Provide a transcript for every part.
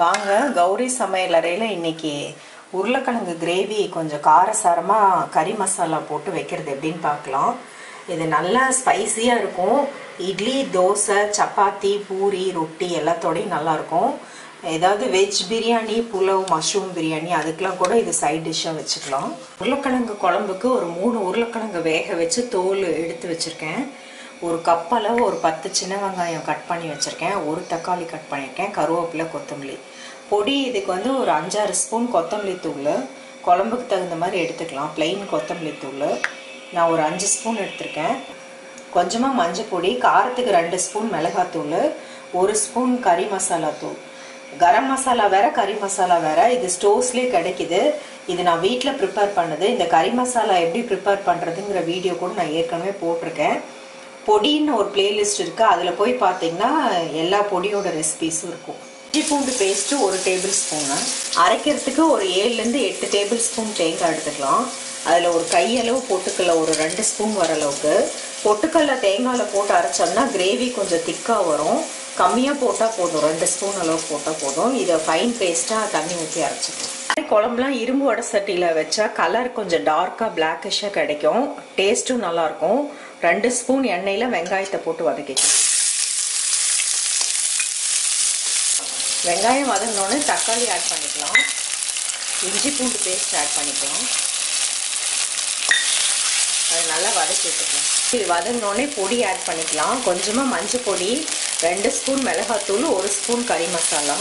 வாங்க கௌரி சமையலறையில் இன்னைக்கு உருளைக்கிழங்கு கிரேவி கொஞ்சம் காரசாரமாக கறி மசாலா போட்டு வைக்கிறது எப்படின்னு பார்க்கலாம் இது நல்லா ஸ்பைசியாக இருக்கும் இட்லி தோசை சப்பாத்தி பூரி ரொட்டி எல்லாத்தோடையும் நல்லாயிருக்கும் ஏதாவது வெஜ் பிரியாணி புலவ் மஷ்ரூம் பிரியாணி அதுக்கெலாம் கூட இது சைட் டிஷ்ஷாக வச்சுக்கலாம் உருளைக்கிழங்கு குழம்புக்கு ஒரு மூணு உருளைக்கிழங்கு வேக வச்சு தோல் எடுத்து வச்சுருக்கேன் ஒரு கப் அளவு ஒரு பத்து சின்ன வெங்காயம் கட் பண்ணி வச்சுருக்கேன் ஒரு தக்காளி கட் பண்ணியிருக்கேன் கருவேப்பிலை கொத்தமல்லி பொடி இதுக்கு வந்து ஒரு அஞ்சாறு ஸ்பூன் கொத்தமல்லி தூள் குழம்புக்கு தகுந்த மாதிரி எடுத்துக்கலாம் பிளெயின் கொத்தமல்லி தூள் நான் ஒரு அஞ்சு ஸ்பூன் எடுத்திருக்கேன் கொஞ்சமாக மஞ்சள் பொடி காரத்துக்கு ரெண்டு ஸ்பூன் மிளகாத்தூள் ஒரு ஸ்பூன் கறி மசாலா தூள் கரம் மசாலா வேற கறி மசாலா வேற இது ஸ்டோர்ஸ்லேயே கிடைக்குது இது நான் வீட்டில் ப்ரிப்பேர் பண்ணது இந்த கறி மசாலா எப்படி ப்ரிப்பேர் பண்ணுறதுங்கிற வீடியோ கூட நான் ஏற்கனவே போட்டிருக்கேன் பொடின்னு ஒரு பிளேலிஸ்ட் இருக்குது அதில் போய் பார்த்தீங்கன்னா எல்லா பொடியோட ரெசிபீஸும் இருக்கும் இஞ்சி பூண்டு பேஸ்ட்டு ஒரு டேபிள் ஸ்பூனு அரைக்கிறதுக்கு ஒரு ஏழுலேருந்து எட்டு டேபிள் ஸ்பூன் தேங்காய் எடுத்துக்கலாம் அதில் ஒரு கையளவு பொட்டுக்கல்ல ஒரு ரெண்டு ஸ்பூன் வர அளவுக்கு பொட்டுக்கல்ல தேங்காயில் போட்டு அரைச்சோம்னா கிரேவி கொஞ்சம் திக்காக வரும் கம்மியாக போட்டால் போதும் ரெண்டு ஸ்பூன் அளவுக்கு போட்டால் போதும் இதை ஃபைன் பேஸ்ட்டாக தண்ணி ஊற்றி அரைச்சிக்கலாம் குழம்புலாம் இரும்பு வடை சட்டியில் வச்சா கலர் கொஞ்சம் டார்க்காக பிளாக்கிஷாக கிடைக்கும் டேஸ்ட்டும் நல்லாயிருக்கும் ரெண்டு ஸ்பூன் எண்ணெயில் வெங்காயத்தை போட்டு வதக்கிக்கலாம் வெங்காயம் வதங்கினோடனே தக்காளி ஆட் பண்ணிக்கலாம் இஞ்சி பூண்டு பேஸ்ட் ஆட் பண்ணிக்கலாம் அது நல்லா வதக்கி விட்டுக்கலாம் இது வதங்கினோடனே பொடி ஆட் பண்ணிக்கலாம் கொஞ்சமாக மஞ்சள் பொடி ரெண்டு ஸ்பூன் மிளகாத்தூள் ஒரு ஸ்பூன் கறி மசாலா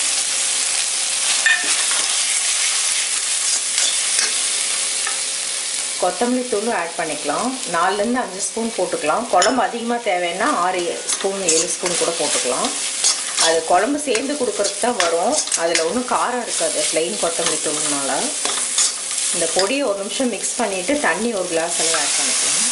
கொத்தமல்லி தூளும் ஆட் பண்ணிக்கலாம் நாலுலேருந்து அஞ்சு ஸ்பூன் போட்டுக்கலாம் குழம்பு அதிகமாக தேவைன்னா ஆறு ஸ்பூன் ஏழு ஸ்பூன் கூட போட்டுக்கலாம் அது குழம்பு சேர்ந்து கொடுக்கறதுக்கு தான் வரும் அதில் ஒன்றும் காரம் இருக்காது ப்ளெயின் கொத்தமல்லி தூள்னால இந்த பொடியை ஒரு நிமிஷம் மிக்ஸ் பண்ணிவிட்டு தண்ணி ஒரு கிளாஸ் அளவு ஆட் பண்ணிக்கலாம்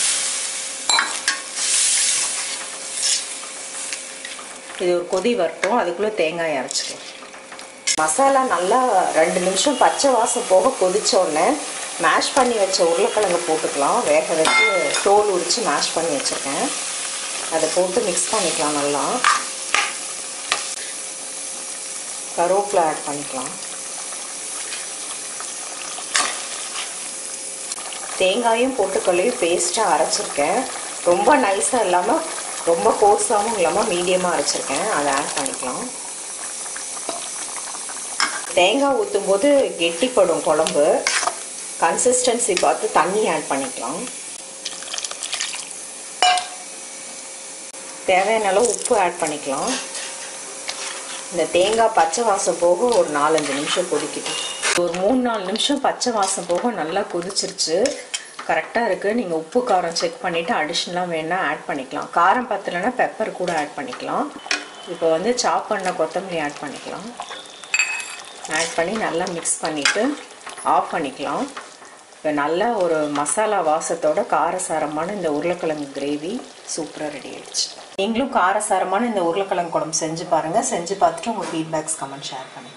இது ஒரு கொதி வரட்டும் அதுக்குள்ளே தேங்காய் அரைச்சிக்கலாம் மசாலா நல்லா ரெண்டு நிமிஷம் பச்சை வாசம் போக கொதிச்சோடனே மேஷ் பண்ணி வச்ச உருளைக்கிழங்கு போட்டுக்கலாம் வேக வச்சு தோல் உரித்து மேஷ் பண்ணி வச்சுருக்கேன் அதை போட்டு மிக்ஸ் பண்ணிக்கலாம் நல்லா கருவேப்பிலை ஆட் பண்ணிக்கலாம் தேங்காயும் பொட்டுக்கல்லையும் பேஸ்ட்டாக அரைச்சிருக்கேன் ரொம்ப நைஸாக இல்லாமல் ரொம்ப கோர்ஸாகவும் இல்லாமல் மீடியமாக அரைச்சிருக்கேன் அதை ஆட் பண்ணிக்கலாம் தேங்காய் ஊற்றும் போது கெட்டிப்படும் குழம்பு கன்சிஸ்டன்சி பார்த்து தண்ணி ஆட் பண்ணிக்கலாம் தேவையான அளவு உப்பு ஆட் பண்ணிக்கலாம் இந்த தேங்காய் பச்சை வாசம் போக ஒரு நாலஞ்சு நிமிஷம் கொதிக்கட்டும் ஒரு மூணு நாலு நிமிஷம் பச்சை வாசம் போக நல்லா கொதிச்சிருச்சு கரெக்டாக இருக்குது நீங்கள் உப்பு காரம் செக் பண்ணிவிட்டு அடிஷ்னலாக வேணால் ஆட் பண்ணிக்கலாம் காரம் பத்தலைன்னா பெப்பர் கூட ஆட் பண்ணிக்கலாம் இப்போ வந்து சாப் பண்ண கொத்தமல்லி ஆட் பண்ணிக்கலாம் ஆட் பண்ணி நல்லா மிக்ஸ் பண்ணிவிட்டு ஆஃப் பண்ணிக்கலாம் இப்போ நல்ல ஒரு மசாலா வாசத்தோட காரசாரமான இந்த உருளைக்கிழங்கு கிரேவி சூப்பராக ரெடி ஆயிடுச்சு நீங்களும் காரசாரமான இந்த உருளைக்கிழங்கு குழம்பு செஞ்சு பாருங்கள் செஞ்சு பார்த்துட்டு உங்கள் ஃபீட்பேக்ஸ் கமெண்ட் ஷேர் பண்ணுங்கள்